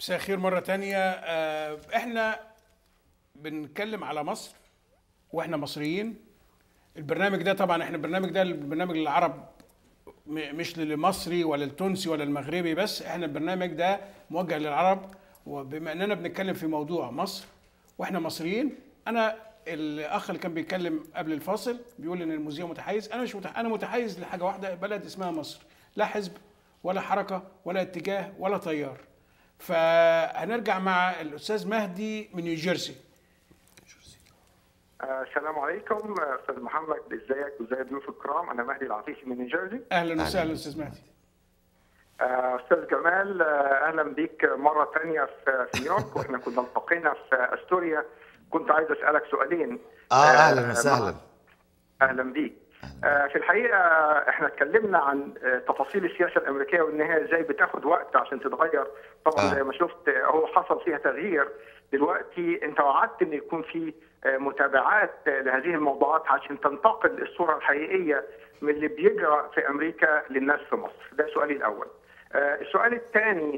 مساء الخير مرة تانية آه، احنا بنتكلم على مصر واحنا مصريين البرنامج ده طبعا احنا البرنامج ده البرنامج للعرب م- مش للمصري ولا التونسي ولا المغربي بس احنا البرنامج ده موجه للعرب وبما اننا بنتكلم في موضوع مصر واحنا مصريين انا الاخ اللي كان بيتكلم قبل الفاصل بيقول ان الموزيم متحيز انا مش متح... انا متحيز لحاجه واحده بلد اسمها مصر لا حزب ولا حركه ولا اتجاه ولا تيار فهنرجع مع الاستاذ مهدي من نيوجيرسي آه، السلام عليكم آه، استاذ محمد ازيك وازي الضيوف الكرام انا مهدي العفيفي من نيوجيرسي اهلا وسهلا استاذ مهدي آه، استاذ جمال آه، اهلا بيك مره ثانيه في في نيويورك واحنا كنا التقينا في استوريا كنت عايز اسالك سؤالين اه اهلا وسهلا اهلا بيك آه، في الحقيقه احنا اتكلمنا عن آه، تفاصيل السياسه الامريكيه وان هي ازاي بتاخد وقت عشان تتغير طبعا آه. زي ما شفت آه، هو حصل فيها تغيير دلوقتي انت وعدت ان يكون في آه، متابعات آه، لهذه الموضوعات عشان تنتقل الصوره الحقيقيه من اللي بيجرى في امريكا للناس في مصر ده سؤالي الاول آه، السؤال الثاني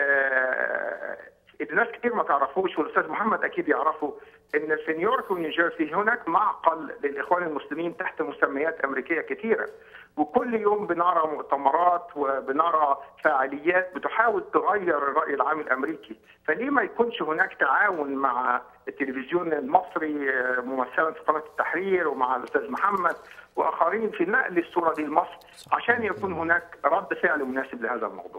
اللي ناس كتير ما تعرفوش والاستاذ محمد اكيد يعرفه ان في نيويورك ونيوجيرسي هناك معقل للاخوان المسلمين تحت مسميات امريكيه كثيره وكل يوم بنرى مؤتمرات وبنرى فعاليات بتحاول تغير الراي العام الامريكي فليه ما يكونش هناك تعاون مع التلفزيون المصري آه، ممثلا في قناه التحرير ومع الاستاذ محمد واخرين في نقل الصوره دي لمصر عشان يكون هناك رد فعل مناسب لهذا الموضوع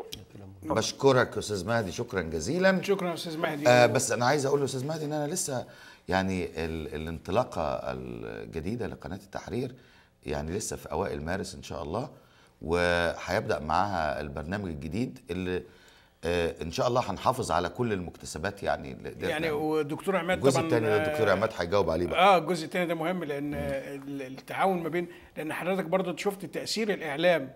بشكرك استاذ مهدي شكرا جزيلا شكرا استاذ مهدي آه بس انا عايز اقول لاستاذ مهدي ان انا لسه يعني ال الانطلاقه الجديده لقناه التحرير يعني لسه في اوائل مارس ان شاء الله وهيبدا معاها البرنامج الجديد اللي آه ان شاء الله هنحافظ على كل المكتسبات يعني اللي قدرنا يعني ودكتور عماد الجزء طبعا الثاني ده الدكتور آه، عماد هيجاوب عليه بقى اه الجزء الثاني ده مهم لان ال- التعاون ما بين لان حضرتك برضه شفت تاثير الاعلام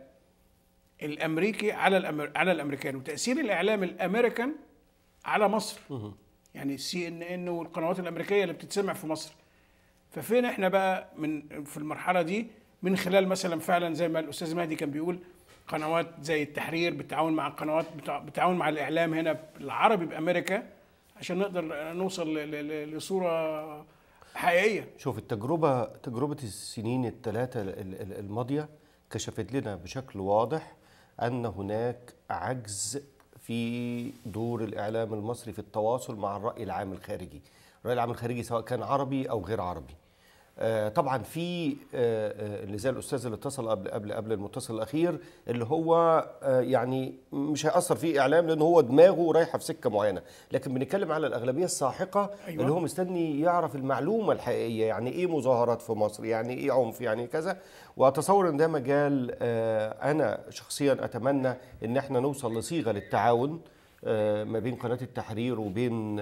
الامريكي على الأمر... على الامريكان وتاثير الاعلام الامريكان على مصر يعني السي ان ان والقنوات الامريكيه اللي بتتسمع في مصر ففين احنا بقى من في المرحله دي من خلال مثلا فعلا زي ما الاستاذ مهدي كان بيقول قنوات زي التحرير بالتعاون مع القنوات بتع- بالتعاون مع الاعلام هنا العربي بامريكا عشان نقدر نوصل ل- ل- لصوره حقيقيه شوف التجربة تجربة السنين الثلاثة ال- ال- الماضية كشفت لنا بشكل واضح أن هناك عجز في دور الإعلام المصري في التواصل مع الرأي العام الخارجي الرأي العام الخارجي سواء كان عربي أو غير عربي آه، طبعا في آه، آه، اللي زي الاستاذ اللي اتصل قبل قبل قبل المتصل الاخير اللي هو آه، يعني مش هياثر فيه اعلام لان هو دماغه رايحه في سكه معينه لكن بنتكلم على الاغلبيه الساحقه أيوة. أيوة. اللي هو مستني يعرف المعلومه الحقيقيه يعني ايه مظاهرات في مصر يعني ايه عنف يعني كذا واتصور ان ده مجال آه، انا شخصيا اتمنى ان احنا نوصل لصيغه للتعاون آه، ما بين قناه التحرير وبين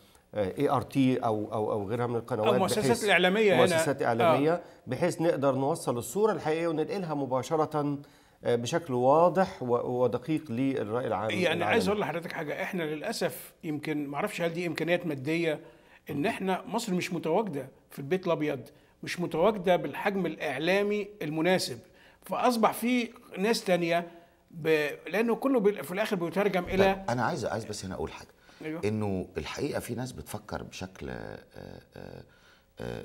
اي ار تي او او او غيرها من القنوات أو المؤسسات بحيث- الإعلامية هنا. مؤسسات اعلاميه آه. بحيث نقدر نوصل الصوره الحقيقيه وننقلها مباشره آه، بشكل واضح و- ودقيق للراي العام يعني العالمي. عايز اقول لحضرتك حاجه احنا للاسف يمكن ما اعرفش هل دي امكانيات ماديه ان احنا مصر مش متواجده في البيت الابيض مش متواجده بالحجم الاعلامي المناسب فاصبح في ناس تانية ب... لانه كله بي... في الاخر بيترجم الى لا، انا عايز عايز بس هنا اقول حاجه أيوه. انه الحقيقه في ناس بتفكر بشكل آه، آه، آه،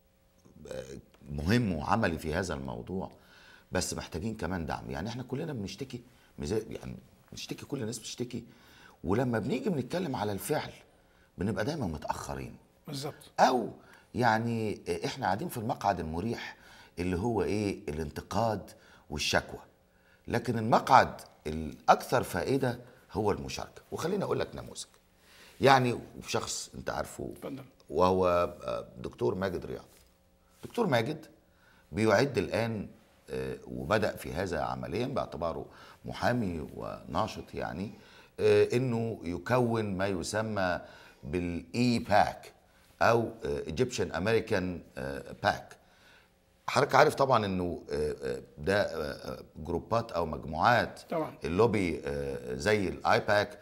آه، مهم وعملي في هذا الموضوع بس محتاجين كمان دعم يعني احنا كلنا بنشتكي مزا- يعني بنشتكي كل الناس بتشتكي ولما بنيجي بنتكلم على الفعل بنبقى دايما متاخرين بالظبط او يعني احنا قاعدين في المقعد المريح اللي هو ايه الانتقاد والشكوى لكن المقعد الاكثر فائده هو المشاركه وخليني اقول لك نموذج يعني شخص انت عارفه اتفضل. وهو آه، دكتور ماجد رياض دكتور ماجد بيعد الان آه، وبدا في هذا عمليا باعتباره محامي وناشط يعني آه، انه يكون ما يسمى بالاي باك او ايجيبشن امريكان باك حضرتك عارف طبعا انه آه، آه، ده آه، آه، جروبات او مجموعات طبعا. اللوبي آه، زي الايباك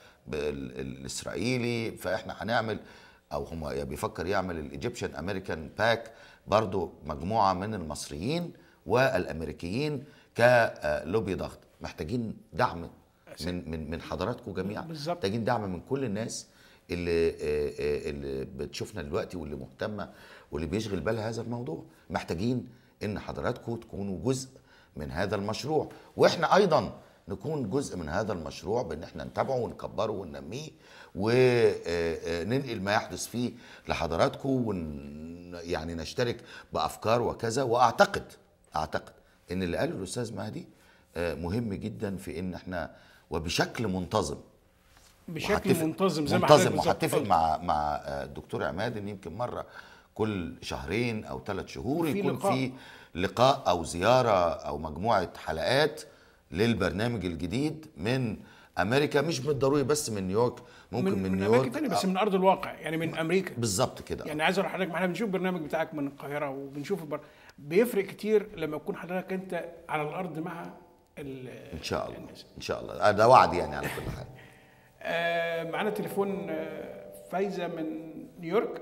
الاسرائيلي فاحنا هنعمل او هم بيفكر يعمل الايجيبشن امريكان باك برضو مجموعه من المصريين والامريكيين كلوبي ضغط محتاجين دعم من من من حضراتكم جميعا بالظبط. محتاجين دعم من كل الناس اللي آه، آه، اللي بتشوفنا دلوقتي واللي مهتمه واللي بيشغل بالها هذا الموضوع محتاجين ان حضراتكم تكونوا جزء من هذا المشروع واحنا ايضا نكون جزء من هذا المشروع بان احنا نتابعه ونكبره وننميه وننقل ما يحدث فيه لحضراتكم ون يعني نشترك بافكار وكذا واعتقد اعتقد ان اللي قاله الاستاذ مهدي آه، مهم جدا في ان احنا وبشكل منتظم بشكل وهتفق- منتظم زي ما منتظم حضرتك بالظبط وهتفق قلت. مع مع آه، الدكتور عماد ان يمكن مره كل شهرين او ثلاث شهور في يكون لقاء. في لقاء او زياره او مجموعه حلقات للبرنامج الجديد من امريكا مش بالضروري بس من نيويورك ممكن من, من, من نيويورك اماكن تانية بس من ارض الواقع يعني من امريكا بالظبط كده يعني عايز اقول لحضرتك ما احنا بنشوف البرنامج بتاعك من القاهره وبنشوف البر... بيفرق كتير لما يكون حضرتك انت على الارض مع ال... ان شاء الله الناس. ان شاء الله ده وعد يعني على كل حال آه معانا تليفون آه فايزه من نيويورك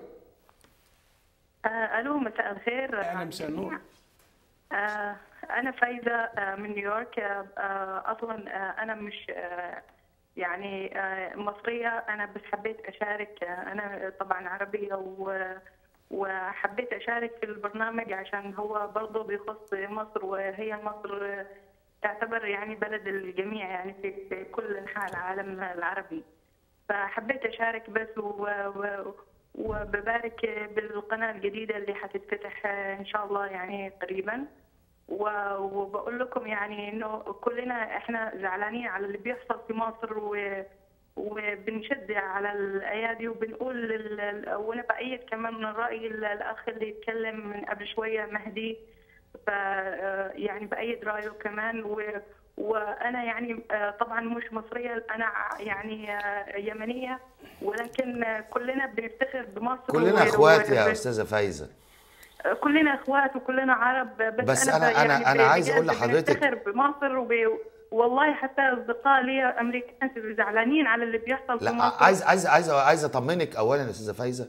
آه، الو مساء الخير اهلا مساء النور آه، انا فايزه آه، من نيويورك آه، آه، اصلا آه، انا مش آه، يعني آه، مصريه انا بس حبيت اشارك آه، انا طبعا عربيه و وحبيت اشارك في البرنامج عشان هو برضه بيخص مصر وهي مصر آه، تعتبر يعني بلد الجميع يعني في في كل انحاء العالم العربي فحبيت اشارك بس و... و... وببارك بالقناه الجديده اللي حتتفتح ان شاء الله يعني قريبا و- وبقول لكم يعني انه كلنا احنا زعلانين على اللي بيحصل في مصر و وبنشد على الايادي وبنقول لل- وانا بايد كمان من الراي ال- الاخ اللي يتكلم من قبل شويه مهدي ف يعني بايد رايه كمان و وانا يعني آه، طبعا مش مصريه انا ع- يعني آه، يمنيه ولكن آه، كلنا بنفتخر بمصر كلنا و- اخوات و- يا استاذه فايزه كلنا اخوات وكلنا عرب بس, بس انا أنا- ب- أنا- يعني أنا عايز بجد أقول لحضرتك- بنفتخر بمصر وب... والله حتى اصدقاء لي امريكان زعلانين على اللي بيحصل في لا مصر عايز عايز عايز عايز اطمنك اولا يا استاذه فايزه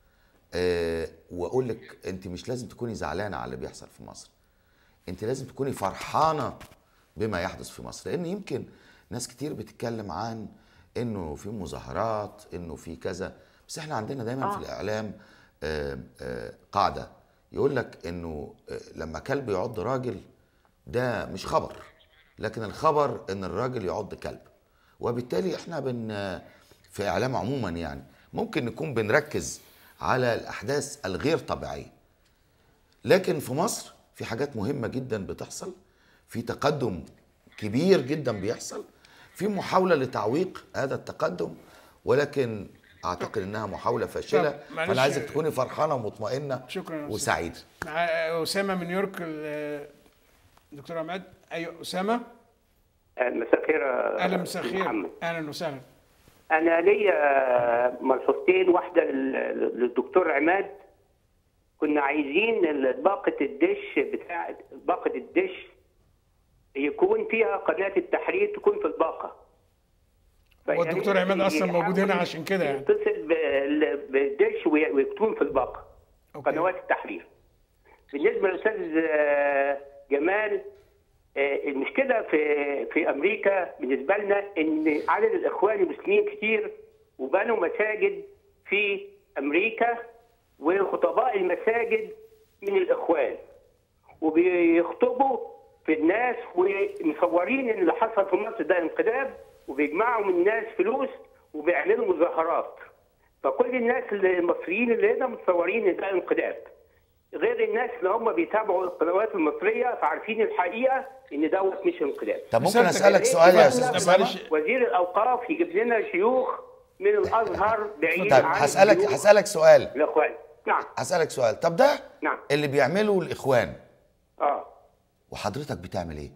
أه واقول لك انت مش لازم تكوني زعلانه على اللي بيحصل في مصر انت لازم تكوني فرحانه بما يحدث في مصر لان يمكن ناس كتير بتتكلم عن انه في مظاهرات انه في كذا بس احنا عندنا دايما آه. في الاعلام آه، آه، قاعده يقول لك انه آه، لما كلب يعض راجل ده مش خبر لكن الخبر ان الراجل يعض كلب وبالتالي احنا بن في اعلام عموما يعني ممكن نكون بنركز على الاحداث الغير طبيعيه لكن في مصر في حاجات مهمه جدا بتحصل في تقدم كبير جدا بيحصل في محاوله لتعويق هذا التقدم ولكن اعتقد انها محاوله فاشله طب، معلش. فانا عايزك تكوني فرحانه ومطمئنه شكراً يا أستاذ. وسعيده مع اسامه من نيويورك ال- دكتور عماد ايوه اسامه مساء الخير يا اهلا مساء الخير محمد اهلا وسهلا انا ليا ملحوظتين واحده لل- للدكتور عماد كنا عايزين ال- باقه الدش بتاع باقه الدش يكون فيها قناه التحرير تكون في الباقه هو الدكتور عماد أصلاً موجود هنا عشان كده يعني. يتصل بال- بالدش وي- ويكون في الباقه أوكي. قنوات التحرير بالنسبه للاستاذ آه، جمال آه، المشكله في في امريكا بالنسبه لنا ان عدد الاخوان المسلمين كتير وبنوا مساجد في امريكا وخطباء المساجد من الاخوان وبيخطبوا في الناس ومصورين ان اللي حصل في مصر ده انقلاب وبيجمعوا من الناس فلوس وبيعملوا مظاهرات فكل الناس اللي- المصريين اللي هنا متصورين ان ده انقلاب غير الناس اللي هم بيتابعوا القنوات المصريه فعارفين الحقيقه ان دوت مش انقلاب طب ممكن رسالتك اسالك إيه؟ سؤال يا لا، استاذ لا، اسامه معلش. وزير الاوقاف يجيب لنا شيوخ من الازهر بعيد طيب عن هسالك شيوخ هسالك سؤال الاخوان نعم هسالك سؤال طب ده نعم. اللي بيعمله الاخوان اه وحضرتك بتعمل ايه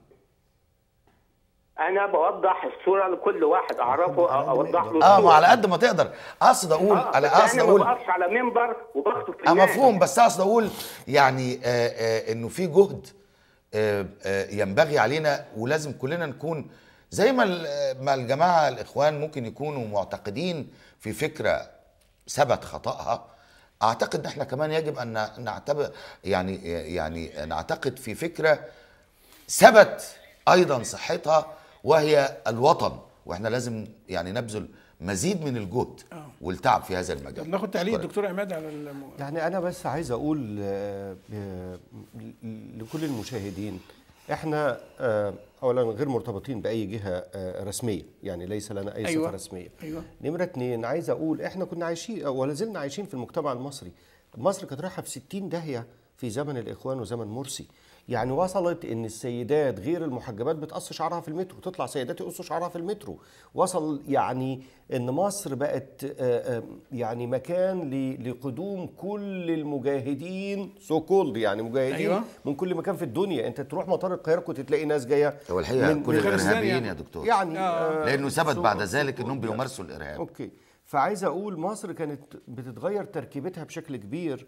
انا بوضح الصوره لكل واحد اعرفه أو اوضح له اه الصورة. ما على قد ما تقدر اقصد اقول آه، انا بس قصد انا اقول ما بقفش على منبر وبخطب في اه الناس. مفهوم بس اقصد اقول يعني آه آه انه في جهد آه آه ينبغي علينا ولازم كلنا نكون زي ما ال- ما الجماعه الاخوان ممكن يكونوا معتقدين في فكره ثبت خطأها اعتقد ان احنا كمان يجب ان نعتبر يعني يعني نعتقد في فكره ثبت ايضا صحتها وهي الوطن واحنا لازم يعني نبذل مزيد من الجهد آه. والتعب في هذا طب المجال ناخد تعليق أشكرك. دكتور عماد على الم... يعني انا بس عايز اقول آه، ب- لكل المشاهدين احنا آه، اولا غير مرتبطين باي جهه آه، رسميه يعني ليس لنا اي أيوة. صفه رسميه أيوة. نمره اتنين عايز اقول احنا كنا عايشين ولا زلنا عايشين في المجتمع المصري مصر كانت رايحه في 60 داهيه في زمن الاخوان وزمن مرسي يعني وصلت ان السيدات غير المحجبات بتقص شعرها في المترو تطلع سيدات يقصوا شعرها في المترو وصل يعني ان مصر بقت آه، آه، يعني مكان ل- لقدوم كل المجاهدين سو كولد يعني مجاهدين أيوة. من كل مكان في الدنيا انت تروح مطار القاهره كنت تلاقي ناس جايه هو الحقيقه من- كل من خمس الارهابيين يعني. يا دكتور يعني آه. لانه ثبت سو- بعد ذلك انهم بيمارسوا الارهاب اوكي فعايز اقول مصر كانت بتتغير تركيبتها بشكل كبير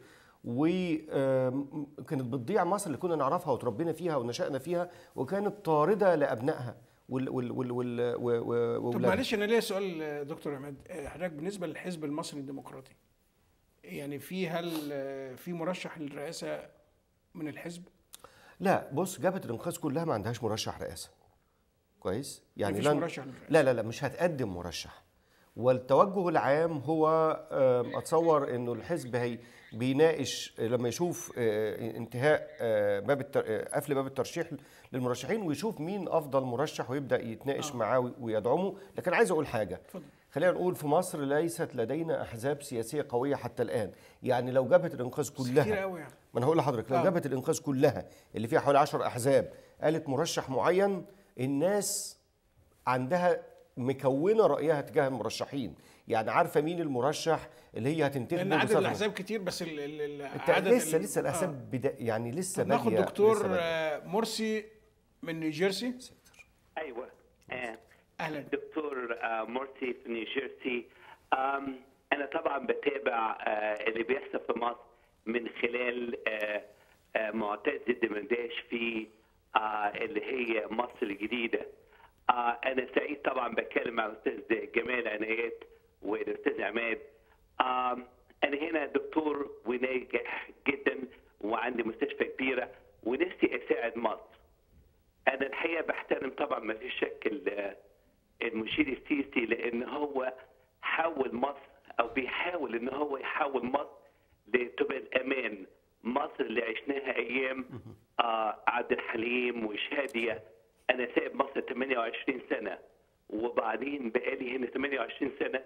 وكانت بتضيع مصر اللي كنا نعرفها وتربينا فيها ونشأنا فيها وكانت طاردة لأبنائها وال وال وال وال و- و- طب وولادها. معلش انا ليا سؤال آه، دكتور عماد آه، حضرتك بالنسبه للحزب المصري الديمقراطي يعني في هل آه، في مرشح للرئاسه من الحزب لا بص جبهة الإنقاذ كلها ما عندهاش مرشح رئاسة كويس يعني مفيش لن- مرشح للرئاسة. لا لا لا مش هتقدم مرشح والتوجه العام هو آم، اتصور انه الحزب هي بيناقش آه، لما يشوف آه، انتهاء آه، باب التر... آه، قفل باب الترشيح للمرشحين ويشوف مين افضل مرشح ويبدا يتناقش معاه وي- ويدعمه لكن عايز اقول حاجه اتفضل. خلينا نقول في مصر ليست لدينا احزاب سياسيه قويه حتى الان يعني لو جبهه الانقاذ كلها كتير قوي يعني ما انا هقول لحضرتك لو آه. جبهه الانقاذ كلها اللي فيها حوالي 10 احزاب قالت مرشح معين الناس عندها مكونه رايها تجاه المرشحين يعني عارفه مين المرشح اللي هي هتنتخبه لان عدد بصفة- الاحزاب كتير بس ال ال ال الت- عدد لسه ال- لسه آه. الاحزاب بدا يعني لسه طب ناخد بادية- دكتور لسه بادية. آه، مرسي من نيوجيرسي ايوه آه، اهلا دكتور آه، مرسي في نيوجيرسي آم، انا طبعا بتابع آه، اللي بيحصل في مصر من خلال آه، آه، معتز الدمرداش في آه، اللي هي مصر الجديده آه، انا سعيد طبعا بتكلم مع الاستاذ جمال عنايات والاستاذ عماد آم، انا هنا دكتور وناجح جدا وعندي مستشفى كبيره ونفسي اساعد مصر انا الحقيقه بحترم طبعا ما فيش شك ال- المشير السيسي لان هو حول مصر او بيحاول ان هو يحول مصر لتبقى الامان مصر اللي عشناها ايام آه عبد الحليم وشاديه انا سايب مصر 28 سنه وبعدين بقالي هنا 28 سنه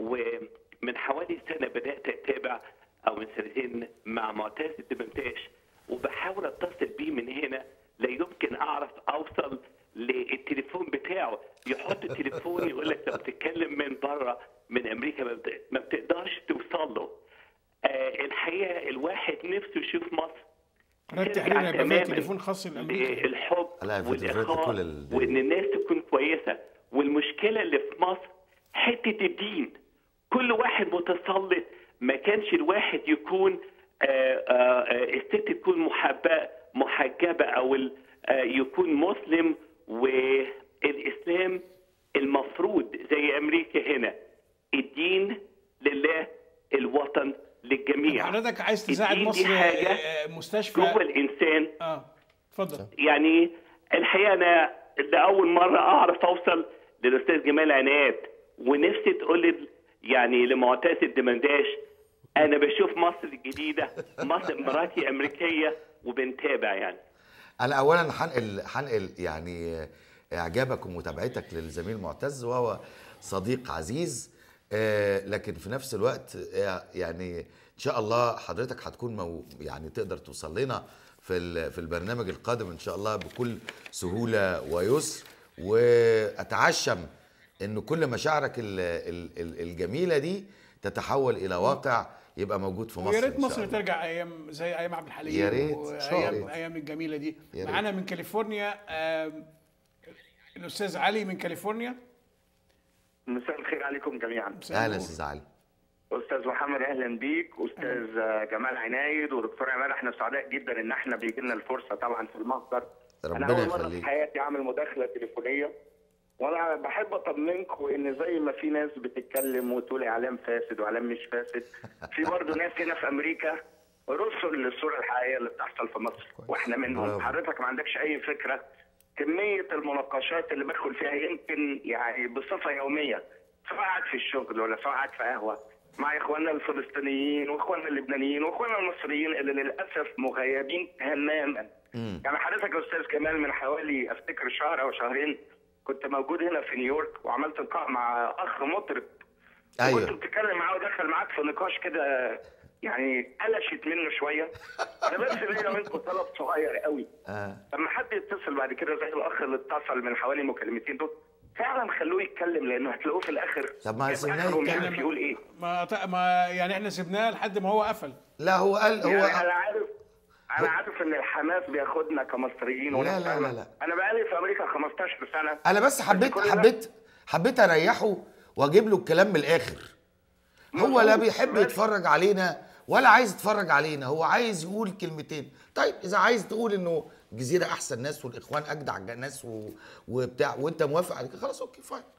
ومن حوالي سنه بدات اتابع او من سنتين مع معتز الدمنتاش وبحاول اتصل بيه من هنا لا يمكن اعرف اوصل للتليفون بتاعه يحط التليفون يقول لك لما تتكلم من بره من امريكا ما بت- ما بتقدرش توصل له آه الحقيقه الواحد نفسه يشوف مصر قناه ترجع تحرير هيبقى فيها تماماً تليفون خاص لامريكا الحب لا، في الفيديوهات والاخاء كل ال- وان الناس تكون كويسه والمشكله اللي في مصر حته الدين كل واحد متسلط ما كانش الواحد يكون آه، آه، آه، الست تكون محبة محجبه او ال- آه، يكون مسلم والاسلام المفروض زي امريكا هنا الدين لله الوطن للجميع حضرتك عايز تساعد الدين دي مصر حاجة آه، مستشفى جوه الانسان اه اتفضل يعني الحقيقه انا لاول مره اعرف اوصل للاستاذ جمال عناد ونفسي تقول لي يعني لمعتز الدمنداش انا بشوف مصر الجديده مصر مراتي امريكيه وبنتابع يعني انا اولا حنقل حنقل يعني اعجابك ومتابعتك للزميل معتز وهو صديق عزيز آه، لكن في نفس الوقت آه، يعني ان شاء الله حضرتك هتكون مو يعني تقدر توصل لنا في ال- في البرنامج القادم ان شاء الله بكل سهوله ويسر واتعشم ان كل مشاعرك ال- ال- ال- الجميله دي تتحول الى واقع يبقى موجود في مصر ويا ريت إن شاء مصر الله. ترجع ايام زي ايام عبد الحليم يا ريت، إن شاء وايام الله. ايام الجميله دي يا ريت. معانا من كاليفورنيا آم، الاستاذ علي من كاليفورنيا مساء الخير عليكم جميعا مساء اهلا النور. استاذ علي استاذ محمد اهلا بيك استاذ جمال عنايد ودكتور عماد احنا سعداء جدا ان احنا بيجي لنا الفرصه طبعا في المصدر انا ربنا اول مره يخليك. في حياتي اعمل مداخله تليفونيه وانا بحب اطمنكم ان زي ما في ناس بتتكلم وتقول اعلام فاسد واعلام مش فاسد في برضه ناس هنا في امريكا رسل للصوره الحقيقيه اللي بتحصل في مصر واحنا منهم برافو. حضرتك ما عندكش اي فكره كميه المناقشات اللي بدخل فيها يمكن يعني بصفه يوميه سواء قاعد في الشغل ولا سواء قاعد في قهوه مع اخواننا الفلسطينيين واخواننا اللبنانيين واخواننا المصريين اللي للاسف مغيبين تماما يعني حضرتك يا استاذ كمال من حوالي افتكر شهر او شهرين كنت موجود هنا في نيويورك وعملت لقاء مع اخ مطرب أيوة. كنت بتتكلم معاه ودخل معاك في نقاش كده يعني قلشت منه شويه انا بس ليا منكم طلب صغير قوي آه. لما حد يتصل بعد كده زي الاخ اللي اتصل من حوالي مكالمتين دول فعلا خلوه يتكلم لانه هتلاقوه في الاخر طب ما في سيبناه اخره مش يتكلم. عارف يقول ايه ما ط- ما يعني احنا سيبناه لحد ما هو قفل لا هو قال هو يعني انا عارف انا عارف ان الحماس بياخدنا كمصريين لا، وناس لا، فاهمة. لا، لا. انا بقالي في امريكا 15 سنه انا بس حبيت كل ده- حبيت حبيت اريحه واجيب له الكلام من الاخر هو لا بيحب بس- يتفرج علينا ولا عايز يتفرج علينا هو عايز يقول كلمتين طيب اذا عايز تقول انه الجزيره احسن ناس والاخوان اجدع ناس و... وبتاع وانت موافق على كده خلاص اوكي فاين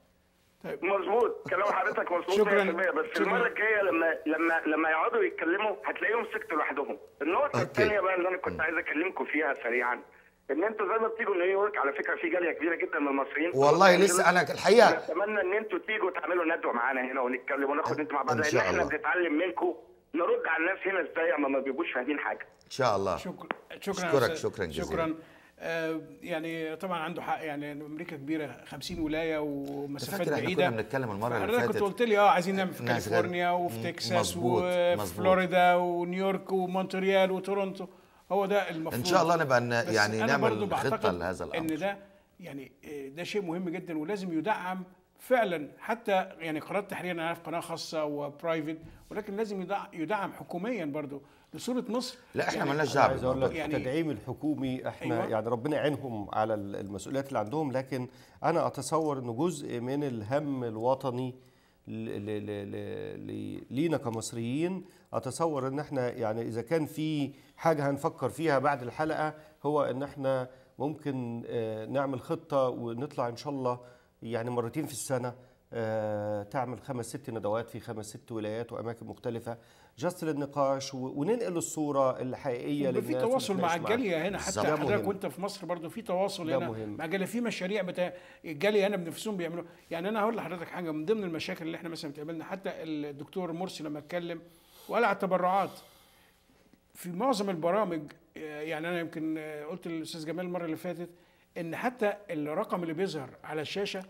مظبوط كلام حضرتك مظبوط شكراً. 100% بس شكراً. المره الجايه لما لما لما يقعدوا يتكلموا هتلاقيهم سكتوا لوحدهم النقطه أوكي. الثانيه بقى اللي انا كنت عايز اكلمكم فيها سريعا ان انتوا زي ما بتيجوا نيويورك على فكره في جاليه كبيره جدا من المصريين والله لسه انا الحقيقه اتمنى ان انتوا تيجوا تعملوا ندوه معانا هنا ونتكلم وناخد انتوا مع بعض إن لان شاء احنا الله. بنتعلم منكم نرد على الناس هنا ازاي اما ما بيبقوش فاهمين حاجه ان شاء الله شكرا شكرا أشكرك يا أستاذ. شكراً جزيلاً. شكرا آه يعني طبعا عنده حق يعني امريكا كبيره 50 ولايه ومسافات فاكر إحنا بعيده كنا بنتكلم المرة اللي فحضرتك فاتت كنت قلت لي اه عايزين نعمل في ناس غير- كاليفورنيا وفي م- تكساس مظبوط، وفي مظبوط. فلوريدا ونيويورك ومونتريال وتورونتو هو ده المفروض ان شاء الله نبقى ن- بس يعني أنا برضو نعمل خطه بعتقد لهذا الامر ان ده يعني آه، ده شيء مهم جدا ولازم يدعم فعلا حتى يعني قناه التحرير انا عارف قناه خاصه وبرايفت ولكن لازم يدعم, يدعم حكوميا برضو لصوره مصر لا احنا يعني مالناش دعوه عايز اقول بالموضوع لك ده. يعني- التدعيم الحكومي احنا أيوة. يعني ربنا يعينهم على ال- المسؤوليات اللي عندهم لكن انا اتصور انه جزء من الهم الوطني ل- ل- ل- ل- ل- لينا كمصريين اتصور ان احنا يعني اذا كان في حاجه هنفكر فيها بعد الحلقه هو ان احنا ممكن آه، نعمل خطه ونطلع ان شاء الله يعني مرتين في السنه آه، تعمل خمس ست ندوات في خمس ست ولايات واماكن مختلفه جاست للنقاش و- وننقل الصوره الحقيقيه يبقى في للناس تواصل مع ونتناقش معاها. الجاليه هنا بالظبط. حتى ده حضرتك مهم. وانت في مصر برضو في تواصل ده هنا مهم. مع الجاليه في مشاريع بتاع الجاليه هنا بنفسهم بيعملوا يعني انا هقول لحضرتك حاجه من ضمن المشاكل اللي احنا مثلا بتقابلنا حتى الدكتور مرسي لما اتكلم وقال على التبرعات في معظم البرامج آه، يعني انا يمكن آه، قلت للاستاذ جمال المره اللي فاتت ان حتى الرقم اللي بيظهر على الشاشه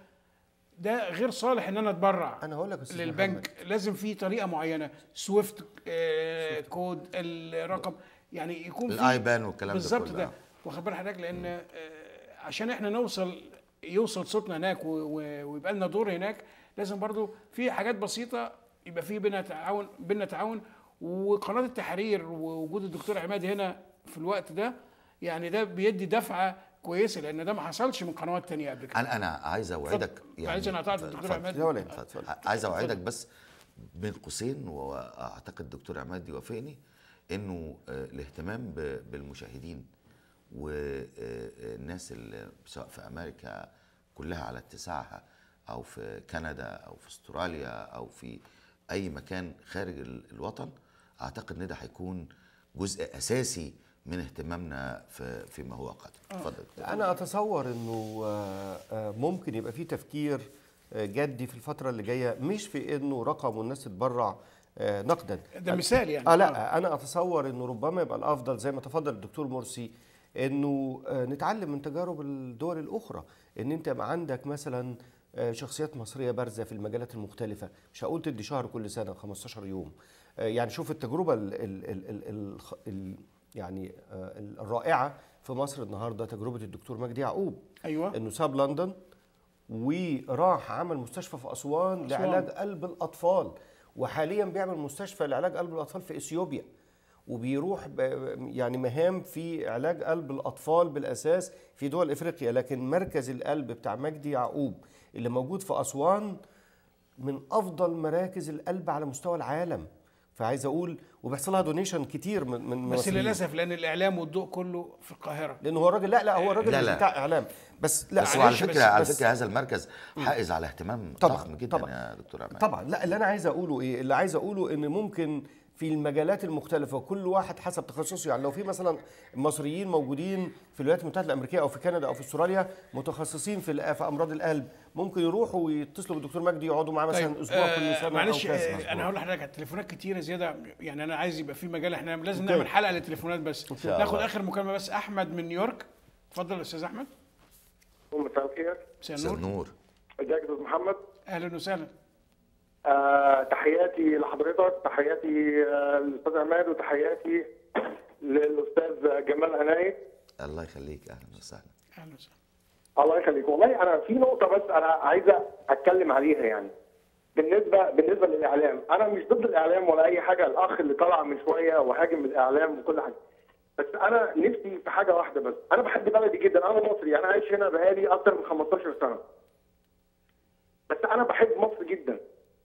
ده غير صالح ان انا اتبرع انا هقول لك يا أستاذ للبنك لازم في طريقه معينه سويفت آه كود الرقم يعني يكون في الايبان والكلام ده بالظبط كله. ده واخد بال حضرتك لان آه عشان احنا نوصل يوصل صوتنا هناك و- و- ويبقى لنا دور هناك لازم برضو في حاجات بسيطه يبقى في بينا تعاون بينا تعاون وقناه التحرير ووجود الدكتور عماد هنا في الوقت ده يعني ده بيدي دفعه كويسه لان ده ما حصلش من قنوات تانية قبل كده انا انا عايز اوعدك اتفضل. معلش أنا قطعت الدكتور اتفضل. عماد. لا ولا اتفضل. اتفضل. عايز اوعدك بس بين قوسين واعتقد الدكتور عماد يوافقني انه آه، الاهتمام ب- بالمشاهدين والناس اللي سواء في امريكا كلها على اتساعها او في كندا او في استراليا او في اي مكان خارج ال- الوطن اعتقد ان ده هيكون جزء اساسي من اهتمامنا في فيما هو قادم اتفضل انا اتصور انه آه، آه، ممكن يبقى في تفكير آه، جدي في الفتره اللي جايه مش في انه رقم والناس تتبرع آه، نقدا ده مثال يعني اه لا انا اتصور انه ربما يبقى الافضل زي ما تفضل الدكتور مرسي انه آه، نتعلم من تجارب الدول الاخرى ان انت يبقى عندك مثلا آه، شخصيات مصريه بارزه في المجالات المختلفه مش هقول تدي شهر كل سنه 15 يوم آه، يعني شوف التجربه ال ال ال ال ال ال يعني آه، الرائعه في مصر النهارده تجربه الدكتور مجدي يعقوب ايوه انه ساب لندن وراح عمل مستشفى في اسوان لعلاج قلب الاطفال وحاليا بيعمل مستشفى لعلاج قلب الاطفال في اثيوبيا وبيروح ب- يعني مهام في علاج قلب الاطفال بالاساس في دول افريقيا لكن مركز القلب بتاع مجدي يعقوب اللي موجود في اسوان من افضل مراكز القلب على مستوى العالم فعايز اقول وبيحصل لها دونيشن كتير من من بس المصريين. للاسف لان الاعلام والضوء كله في القاهره لان هو الراجل لا لا هو الراجل لا، مش لا. بتاع اعلام بس لا بس هو على معلش فكره بس- على بس- فكره هذا المركز حائز على اهتمام طبعاً، ضخم جدا طبعاً. يا دكتور عماد طبعا لا اللي انا عايز اقوله ايه اللي عايز اقوله ان ممكن في المجالات المختلفه وكل واحد حسب تخصصه يعني لو في مثلا مصريين موجودين في الولايات المتحده الامريكيه او في كندا او في استراليا متخصصين في الآ- في امراض القلب ممكن يروحوا ويتصلوا بالدكتور مجدي يقعدوا معاه مثلا طيب اسبوع كل آه سنه معلش او كذا آه انا هقول لحضرتك على التليفونات كتيره زياده يعني انا عايز يبقى في مجال احنا لازم أوكي. نعمل حلقه للتليفونات بس شاء ناخد الله. اخر مكالمه بس احمد من نيويورك اتفضل يا استاذ احمد مساء الخير مساء مساء النور النور ازيك يا استاذ محمد اهلا وسهلا آه تحياتي لحضرتك تحياتي آه للاستاذ عماد وتحياتي للاستاذ جمال هناي الله يخليك اهلا وسهلا اهلا وسهلا الله يخليك والله انا في نقطه بس انا عايزه اتكلم عليها يعني بالنسبه بالنسبه للاعلام انا مش ضد الاعلام ولا اي حاجه الاخ اللي طلع من شويه وهاجم الاعلام وكل حاجه بس انا نفسي في حاجه واحده بس انا بحب بلدي جدا انا مصري انا عايش هنا بقالي اكتر من 15 سنه بس انا بحب مصر جدا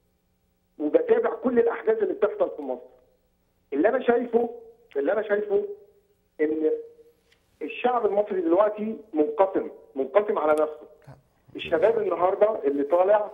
وبتابع كل الاحداث اللي بتحصل في مصر اللي انا شايفه اللي انا شايفه ان الشعب المصري دلوقتي منقسم منقسم على نفسه الشباب النهارده اللي طالع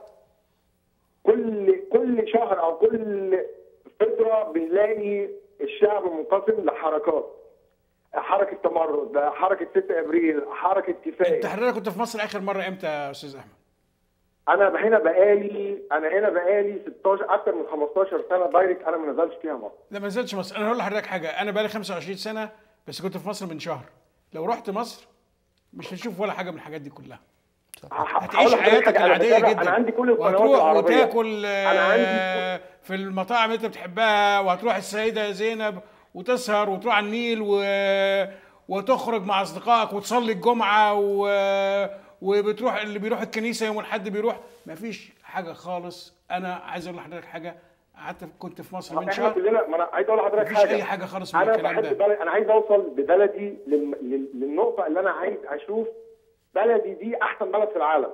كل كل شهر او كل فتره بنلاقي الشعب منقسم لحركات حركه تمرد حركه 6 ابريل حركه كفايه انت حضرتك كنت في مصر اخر مره امتى يا استاذ احمد انا هنا بقالي انا هنا بقالي 16 اكتر من 15 سنه دايركت انا ما نزلتش فيها مصر لا ما نزلتش مصر انا هقول لحضرتك حاجه انا بقالي 25 سنه بس كنت في مصر من شهر لو رحت مصر مش هتشوف ولا حاجه من الحاجات دي كلها هتعيش هقول لحضرتك حياتك حاجة، أنا العاديه بتابع- جدا انا عندي كل القنوات وهتروح العربيه وتاكل انا عندي آه، في المطاعم اللي انت بتحبها وهتروح السيده زينب وتسهر وتروح على النيل و... وتخرج مع اصدقائك وتصلي الجمعه و... وبتروح اللي بيروح الكنيسه يوم الاحد بيروح مفيش حاجه خالص انا عايز اقول لحضرتك حاجه قعدت كنت في مصر من احنا شهر كلنا ما انا عايز اقول لحضرتك مفيش حاجه أي حاجة خالص من انا الكلام بحب ده. بلد انا عايز اوصل ببلدي لل... لل... للنقطه اللي انا عايز اشوف بلدي دي احسن بلد في العالم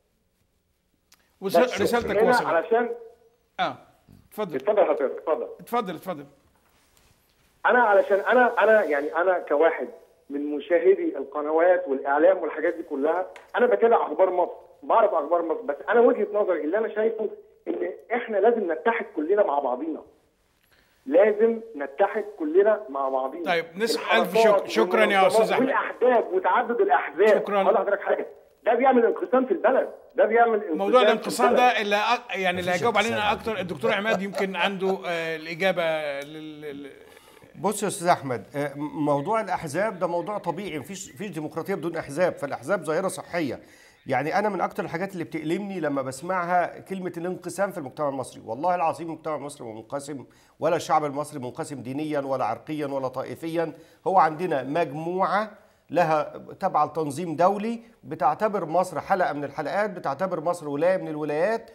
وس- بس رسالتك هنا وصلت علشان اه اتفضل اتفضل حضرتك اتفضل اتفضل اتفضل انا علشان انا انا يعني انا كواحد من مشاهدي القنوات والاعلام والحاجات دي كلها انا بتابع اخبار مصر بعرف اخبار مصر بس انا وجهه نظري اللي انا شايفه ان احنا لازم نتحد كلنا مع بعضينا لازم نتحد كلنا مع بعضينا طيب، نسمع ألف الحركات شك- شكراً يا أستاذ أحمد. والاحزاب وتعدد الاحزاب شكراً. هقول لحضرتك حاجه ده بيعمل انقسام في البلد ده بيعمل انقسام موضوع في الانقسام البلد. ده اللي أ- يعني اللي هيجاوب علينا انقسام. اكتر الدكتور عماد يمكن عنده آه، الاجابه لل... لل- بص يا استاذ احمد آه، م- موضوع الاحزاب ده موضوع طبيعي مفيش مفيش ديمقراطيه بدون احزاب فالاحزاب ظاهره صحيه يعني انا من اكتر الحاجات اللي بتألمني لما بسمعها كلمه الانقسام في المجتمع المصري والله العظيم المجتمع المصري ما منقسم ولا الشعب المصري منقسم دينيا ولا عرقيا ولا طائفيا هو عندنا مجموعه لها تبع لتنظيم دولي بتعتبر مصر حلقه من الحلقات بتعتبر مصر ولايه من الولايات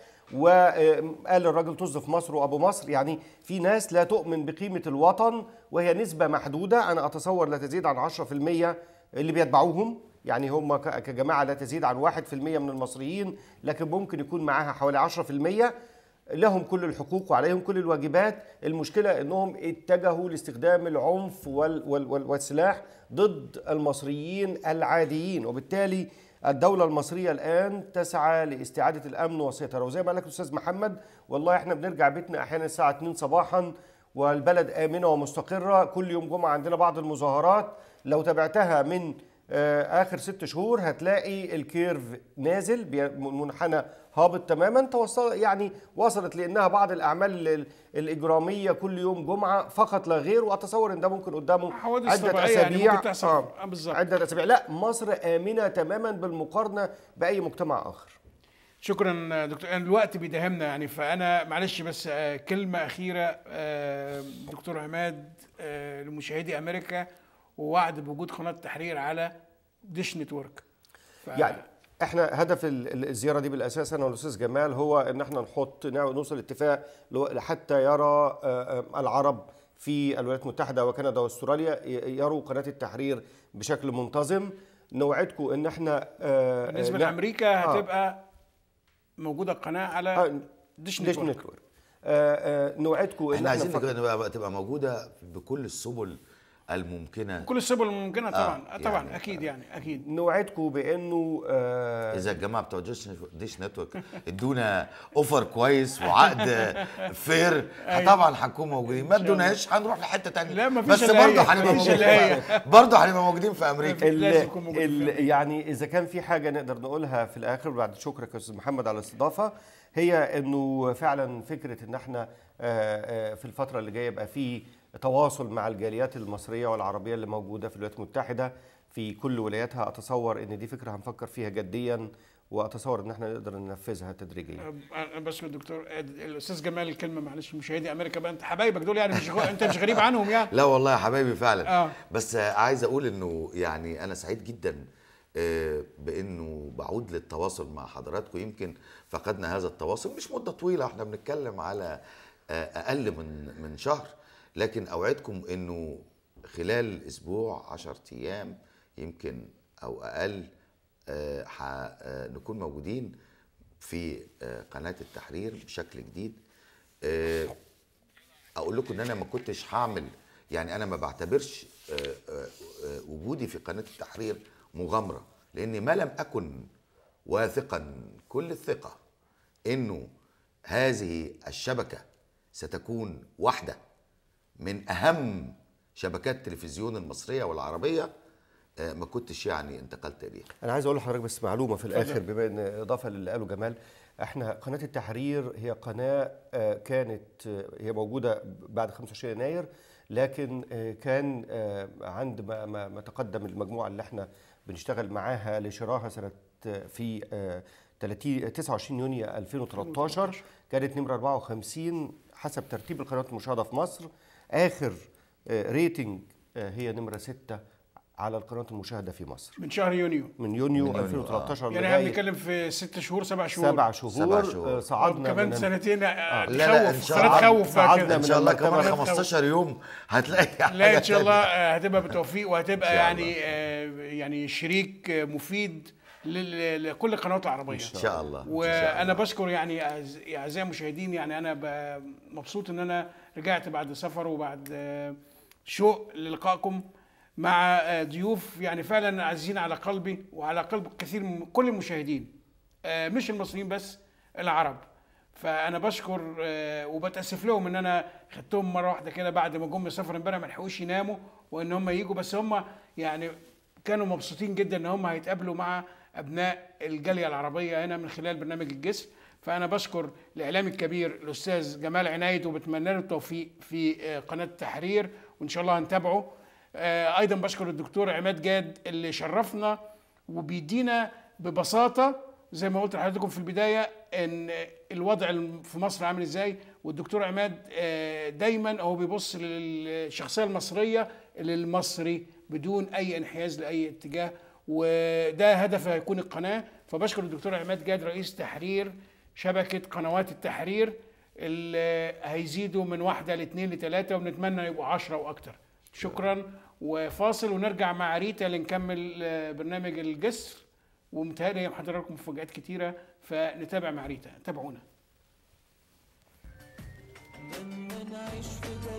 وقال الراجل طز في مصر وابو مصر يعني في ناس لا تؤمن بقيمه الوطن وهي نسبه محدوده انا اتصور لا تزيد عن 10% اللي بيتبعوهم يعني هم ك- كجماعه لا تزيد عن 1% من المصريين لكن ممكن يكون معاها حوالي 10% لهم كل الحقوق وعليهم كل الواجبات المشكلة أنهم اتجهوا لاستخدام العنف وال وال وال والسلاح ضد المصريين العاديين وبالتالي الدولة المصرية الآن تسعى لاستعادة الأمن والسيطرة وزي ما قال لك الأستاذ محمد والله إحنا بنرجع بيتنا أحيانا الساعة 2 صباحا والبلد آمنة ومستقرة كل يوم جمعة عندنا بعض المظاهرات لو تابعتها من آه، اخر ست شهور هتلاقي الكيرف نازل بي- منحنى هابط تماما توصل يعني وصلت لانها بعض الاعمال ال- الاجراميه كل يوم جمعه فقط لا غير واتصور ان ده ممكن قدامه حوادث عده طبيعية يعني اسابيع ممكن تحصل. آه، آه، بالظبط. عده اسابيع لا مصر امنه تماما بالمقارنه باي مجتمع اخر شكرا دكتور أنا الوقت بيداهمنا يعني فانا معلش بس آه، كلمه اخيره آه، دكتور عماد آه، لمشاهدي امريكا ووعد بوجود قناه تحرير على ديش نتورك ف- يعني احنا هدف ال- ال- الزياره دي بالاساس انا والاستاذ جمال هو ان احنا نحط نع- نوصل اتفاق لو- حتى يرى آه، آه، العرب في الولايات المتحده وكندا واستراليا ي- يروا قناه التحرير بشكل منتظم نوعدكم ان احنا آه، بالنسبه آه، لامريكا آه. هتبقى موجوده القناه على آه، ديش ديش نتورك نتورك آه، آه، نوعدكم ان احنا عايزين فقط- تبقى تبقى موجوده بكل السبل الممكنه كل السبل الممكنه طبعا آه، آه طبعا يعني- اكيد يعني اكيد نوعدكم بانه آه اذا الجماعه بتوع ديش ديش نتورك ادونا اوفر كويس وعقد فير طبعا هنكون موجودين ما ادوناش هنروح لحته تانية لا، مفيش بس إلا هي. برضه هنبقى مفيش موجودين إلا في- برضه هنبقى موجودين في امريكا ال لازم يكون موجود ال فعلا. يعني اذا كان في حاجه نقدر نقولها في الاخر بعد شكرك يا استاذ محمد على الاستضافه هي انه فعلا فكره ان احنا آه، آه، في الفتره اللي جايه يبقى في تواصل مع الجاليات المصريه والعربيه اللي موجوده في الولايات المتحده في كل ولاياتها اتصور ان دي فكره هنفكر فيها جديا واتصور ان احنا نقدر ننفذها تدريجيا انا بس الدكتور الاستاذ جمال الكلمه معلش مشاهدي امريكا بقى انت حبايبك دول يعني مش غ... انت مش غريب عنهم يعني لا والله يا حبايبي فعلا آه. بس آه، عايز اقول انه يعني انا سعيد جدا آه، بانه بعود للتواصل مع حضراتكم يمكن فقدنا هذا التواصل مش مده طويله احنا بنتكلم على آه، اقل من من شهر لكن اوعدكم انه خلال اسبوع 10 ايام يمكن او اقل آه، ح- آه، نكون موجودين في آه، قناه التحرير بشكل جديد آه، اقول لكم ان انا ما كنتش هعمل يعني انا ما بعتبرش آه، آه، آه، وجودي في قناه التحرير مغامره لاني ما لم اكن واثقا كل الثقه انه هذه الشبكه ستكون واحده من اهم شبكات التلفزيون المصريه والعربيه آه، ما كنتش يعني انتقلت اليها انا عايز اقول لحضرتك بس معلومه في الاخر بما ان اضافه للي قاله جمال احنا قناه التحرير هي قناه آه، كانت آه، هي موجوده بعد 25 يناير لكن آه، كان آه، عند ما, ما, ما تقدم المجموعه اللي احنا بنشتغل معاها لشراها سنه آه، في آه، 30 29 يونيو 2013 كانت نمره 54 حسب ترتيب القنوات المشاهده في مصر اخر آه، ريتنج آه، هي نمره 6 على القنوات المشاهده في مصر من شهر يونيو من يونيو من يونيو، 2013 يعني احنا لغايه بنتكلم في ست شهور سبع شهور سبع شهور, سبع شهور. آه، صعدنا كمان من سنتين لا، لا، إن تخوف شاء قناه الله. تخوف بقى صعدنا كده ان شاء الله المرتبة كمان خمسة. 15 يوم هتلاقي لا حاجة ان شاء الله تانية. آه، هتبقى بتوفيق وهتبقى إن شاء يعني آه، يعني شريك آه، مفيد لل- لكل القنوات العربيه ان شاء الله إن شاء وانا الله. بشكر يعني أعز- اعزائي المشاهدين يعني انا ب- مبسوط ان انا رجعت بعد سفر وبعد آه، شوق للقائكم مع آه، ضيوف يعني فعلا عزيزين على قلبي وعلى قلب كثير من كل المشاهدين آه، مش المصريين بس العرب فانا بشكر آه، وبتاسف لهم ان انا خدتهم مره واحده كده بعد ما جم من السفر امبارح ما لحقوش يناموا وان هم يجوا بس هم يعني كانوا مبسوطين جدا ان هم هيتقابلوا مع ابناء الجاليه العربيه هنا من خلال برنامج الجسر فانا بشكر الاعلامي الكبير الاستاذ جمال عنايد وبتمنى له التوفيق في آه، قناه التحرير وان شاء الله هنتابعه آه، ايضا بشكر الدكتور عماد جاد اللي شرفنا وبيدينا ببساطه زي ما قلت لحضراتكم في البدايه ان الوضع في مصر عامل ازاي والدكتور عماد آه، دايما هو بيبص للشخصيه المصريه للمصري بدون اي انحياز لاي اتجاه وده هدف هيكون القناه فبشكر الدكتور عماد جاد رئيس تحرير شبكه قنوات التحرير اللي هيزيدوا من واحده لاثنين لثلاثه ونتمنى يبقوا عشرة واكتر شكرا وفاصل ونرجع مع ريتا لنكمل آه، برنامج الجسر ومتهيألي محضر لكم مفاجآت كتيرة فنتابع مع ريتا تابعونا لما نعيش في